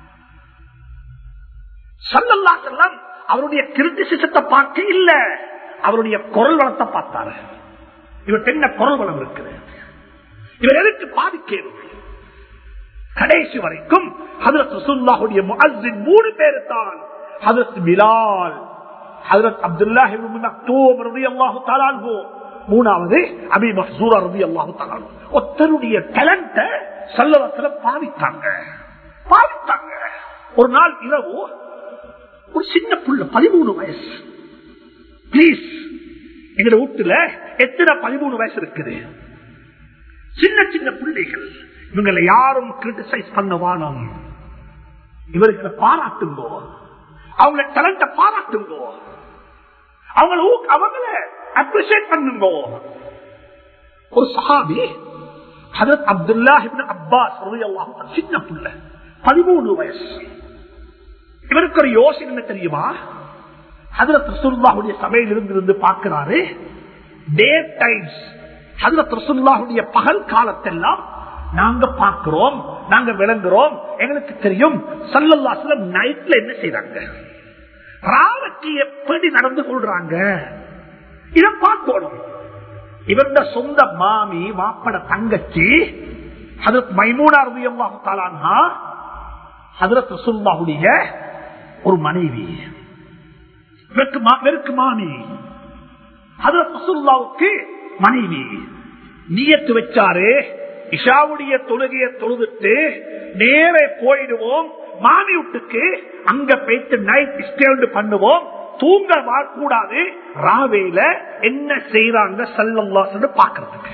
சல்லல்லா செல்லம் அவருடைய கிரிட்டிசிசத்தை பார்க்க இல்ல அவருடைய குரல் வளத்தை பார்த்தாரு இவர் என்ன குரல் வளம் இருக்குது இவர் எதற்கு பாதிக்கிறது கடைசி வரைக்கும் ஹதரத் ரசூல்லாஹுடைய முஅஸ்ஸின் மூணு பேரு தான் ஹதரத் பிலால் ஹதரத் அப்துல்லாஹ் இப்னு மக்தூம் ரலியல்லாஹு தஆலா அன்ஹு மூணாவது அபி மஹ்சூரா ரலியல்லாஹு தஆலா அன்ஹு ஒருத்தருடைய டேலண்ட சல்லல்லாஹு பாவித்தாங்க பாவித்தாங்க ஒரு நாள் இரவு ஒரு சின்ன புள்ள பதிமூணு வயசு பிளீஸ் எங்க வீட்டுல எத்தனை பதிமூணு வயசு இருக்குது சின்ன சின்ன பிள்ளைகள் இவங்களை யாரும் கிரிட்டிசைஸ் பண்ண வானம் இவர்களை பாராட்டுங்கோ அவங்கள டேலண்ட பாராட்டுங்கோ அவங்கள ஊக்க- அவங்கள அப்ரிசியேட் பண்ணுங்கோ ஒரு சஹாபி ஹதரத் அப்துல்லா இப்னு அப்பாஸ் ரலியல்லாஹு அன்ஹு, சின்ன புள்ள பதிமூணு வயசு இவருக்கு ஒரு யோசனை என்ன தெரியுமா ஹதரத் ரசூல்லாவுடைய சபையில் இருந்து இருந்து பார்க்கிறாரு டே டைம்ஸ் ஹதரத் ரசூல்லாவுடைய பகல் காலத்தெல்லாம் நாங்க பார்க்கிறோம் நாங்க விளங்குறோம் எங்களுக்கு தெரியும் சல்லல்லாஸ்லம் நைட்ல என்ன செய்றாங்க ராவுக்கு எப்படி நடந்து கொள்றாங்க இதை பார்க்கணும் இவருடைய சொந்த மாமி மாப்பட தங்கச்சி ஹதரத் மைமூனா ரலியல்லாஹு தஆலா அன்ஹா ஹதரத் ரசூலுல்லாஹுடைய ஒரு மனைவி இவருக்கு மா- இவருக்கு மாமி ஹதரத் ரசூலுல்லாவுக்கு மனைவி நியத்து வச்சாரு இஷாவுடைய தொழுகையை தொழுதுட்டு நேரே போயிடுவோம் மாமி வீட்டுக்கு அங்க போயிட்டு நைட் ஸ்டே பண்ணுவோம் தூங்க வரக்கூடாது ராவேல என்ன செய்யறாங்க சல்லல்லாசன்னு பாக்குறதுக்கு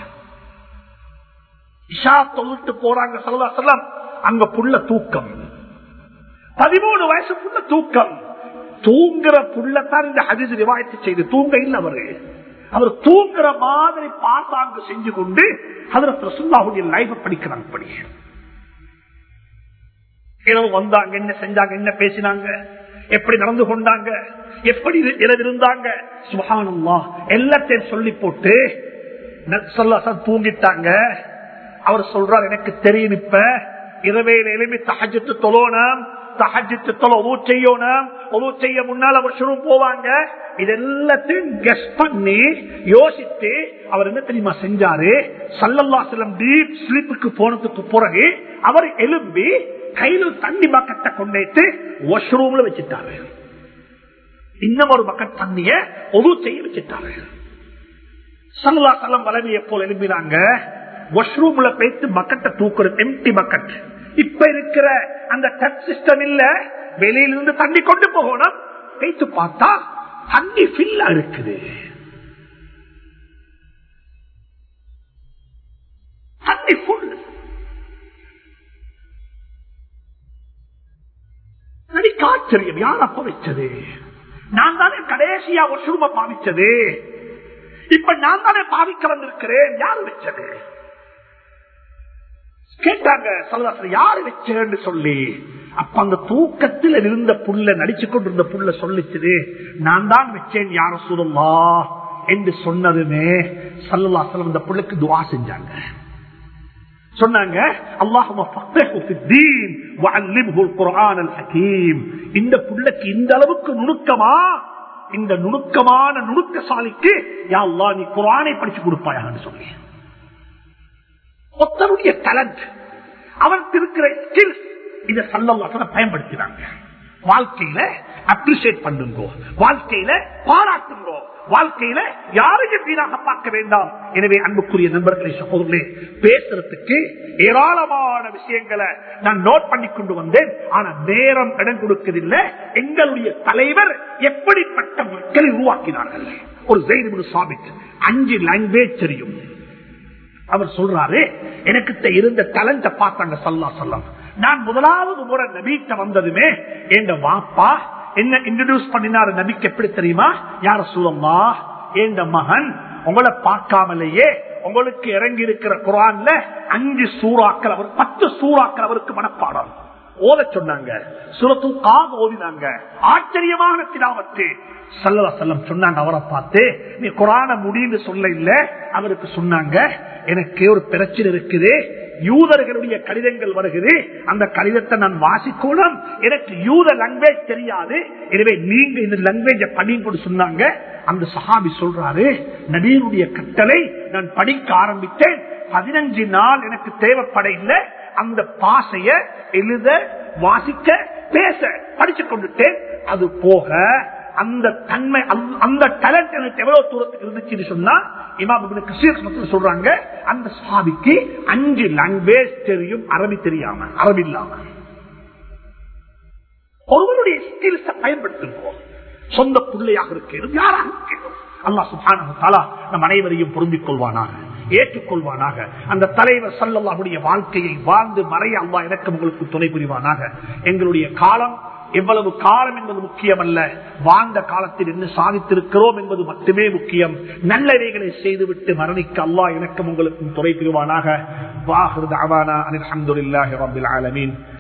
இஷா தொழுட்டு போறாங்க சல்லா செல்லம் அங்க புள்ள தூக்கம் பதிமூணு வயசு புள்ள தூக்கம் தூங்குற புள்ளத்தான் இந்த ஹதீஸ் ரிவாயத்து செய்து தூங்க இல்ல அவரு அவர் தூங்குற மாதிரி பாசாங்கு செஞ்சு கொண்டு அதுல ரசுல்லாவுடைய லைஃப் படிக்கிறாங்க படி இரவு வந்தாங்க என்ன செஞ்சாங்க என்ன பேசினாங்க எப்படி நடந்து கொண்டாங்க எப்படி இரு- இரவு இருந்தாங்க சுபஹானல்லா எல்லாத்தையும் சொல்லி போட்டு நக்சல்லாசன் தூங்கிட்டாங்க அவர் சொல்றார் எனக்கு தெரியும் இப்ப இரவையில் எழுப்பி தஹஜத்து தொழணும் தஹஜத்து தொலை உதவு செய்யணும் உதவு செய்ய முன்னால் அவர் சுரும் போவாங்க இது எல்லாத்தையும் கெஸ் பண்ணி யோசித்து அவர் என்ன தெரியுமா செஞ்சாரு சல்லல்லா செல்லம் டீப் ஸ்லீப்புக்கு போனதுக்கு பிறகு அவர் எழும்பி கையில தண்ணி பக்கத்தை கொண்டேட்டு வாஷ்ரூம்ல வச்சுட்டாரு இன்னும் ஒரு பக்கெட் தண்ணிய உதவு செய்ய வச்சுட்டாரு சல்லா சலம் வளமையை போல எழுப்பினாங்க வாஷ்ரூம்ல போயிட்டு பக்கெட்டை தூக்குறது எம்டி பக்கெட் இப்ப இருக்கிற அந்த டச் சிஸ்டம் இல்ல வெளியிலிருந்து தண்ணி கொண்டு போகணும் போயிட்டு பார்த்தா தண்ணி ஃபில்லா இருக்குது தண்ணி ஃபுல் எனக்கு ஆச்சரியம் யார் அப்ப வச்சது நான் தானே கடைசியா ஒற்றுமை பாவிச்சது இப்ப நான் தானே பாவிக்க வந்திருக்கிறேன் யாரு வச்சது கேட்டாங்க சலதாசன் யாரு வச்சேன்னு சொல்லி அப்ப அந்த தூக்கத்தில் இருந்த புள்ள நடிச்சு கொண்டிருந்த புள்ள சொல்லிச்சுது நான் தான் வச்சேன் யார சுருமா என்று சொன்னதுமே சல்லல்லாசலம் அந்த புள்ளைக்கு துவா செஞ்சாங்க சொன்னாங்க அல்லாஹும்ம ஃபக்ஹு ஃபித்தீன் வஅல்லிம்ஹு அல் ஹகீம் இந்த புள்ளைக்கு இந்த அளவுக்கு நுணுக்கமா இந்த நுணுக்கமான நுணுக்கசாலிக்கு யா அல்லாஹ் நீ குர்ஆனை படிச்சு கொடுப்பாயான்னு சொல்லி ஒருத்தருடைய டேலண்ட் அவனுக்கு இருக்கிற ஸ்கில்ஸ் இதை சல்லல்லாஹு பயன்படுத்தினாங்க வாழ்க்கையில அப்ரிசியேட் பண்ணுங்கோ வாழ்க்கையில பாராட்டுங்கோ வாழ்க்கையில யாரையும் வீணாக பார்க்க வேண்டாம் எனவே அன்புக்குரிய நண்பர்களை சகோதரர்களே பேசுறதுக்கு ஏராளமான விஷயங்களை நான் நோட் பண்ணி கொண்டு வந்தேன் ஆனா நேரம் இடம் கொடுக்கவில்லை எங்களுடைய தலைவர் எப்படிப்பட்ட மக்களை உருவாக்கினார்கள் ஒரு ஜெயிது சாபித் அஞ்சு லாங்குவேஜ் தெரியும் அவர் சொல்றாரு எனக்கு இருந்த டேலண்ட பார்த்தாங்க சல்லா சொல்லம் நான் முதலாவது முறை நபிட்ட வந்ததுமே என் வாப்பா என்ன இன்ட்ரடியூஸ் பண்ணினாரு நபிக்கு எப்படி தெரியுமா யார சொல்லம்மா என் மகன் உங்களை பார்க்காமலேயே உங்களுக்கு இறங்கி இருக்கிற குரான்ல அஞ்சு சூறாக்கள் அவர் பத்து சூறாக்கள் அவருக்கு மனப்பாடம் ஓத சொன்னாங்க சுரத்து காக ஓதினாங்க ஆச்சரியமான திலாவத்து சல்லவ செல்லம் சொன்னாங்க அவரை பார்த்து நீ குரான முடின்னு சொல்ல இல்ல அவருக்கு சொன்னாங்க எனக்கு ஒரு பிரச்சனை இருக்குது யூதர்களுடைய கடிதங்கள் வருகிறது அந்த கடிதத்தை நான் வாசிக்கணும் எனக்கு யூத லாங்குவேஜ் தெரியாது எனவே நீங்க இந்த லாங்குவேஜ படின்னு சொன்னாங்க அந்த சஹாபி சொல்றாரு நபீனுடைய கட்டளை நான் படிக்க ஆரம்பித்தேன் பதினஞ்சு நாள் எனக்கு தேவைப்பட இல்லை அந்த பாசைய எழுத வாசிக்க பேச படிச்சு கொண்டுட்டேன் அது போக அந்த தன்மை அந்த டேலண்ட் எனக்கு எவ்வளவு தூரத்துக்கு இருந்துச்சுன்னு சொன்னா இமாம் கசீர் சொல்றாங்க அந்த சாபிக்கு அஞ்சு லாங்குவேஜ் தெரியும் அரபி தெரியாம அரபி இல்லாம ஒருவருடைய ஸ்கில்ஸ பயன்படுத்துவோம் சொந்த பிள்ளையாக இருக்கிறது யாராக இருக்கிறோம் அல்லா சுபானா நம் அனைவரையும் பொருந்திக் கொள்வானாக ஏற்றுக்கொள்வானாக அந்த தலைவர் சல்லல்லாவுடைய வாழ்க்கையை வாழ்ந்து மறைய அல்லா எனக்கு உங்களுக்கு துணை புரிவானாக எங்களுடைய காலம் எவ்வளவு காலம் என்பது முக்கியமல்ல வாழ்ந்த காலத்தில் என்ன சாதித்திருக்கிறோம் என்பது மட்டுமே முக்கியம் நல்லவைகளை செய்துவிட்டு மரணிக்க அல்லா எனக்கும் உங்களுக்கும் துறை புரிவானாக வாஹிருதாவானா அனில் அஹமதுல்லாஹி ரபில் ஆலமீன்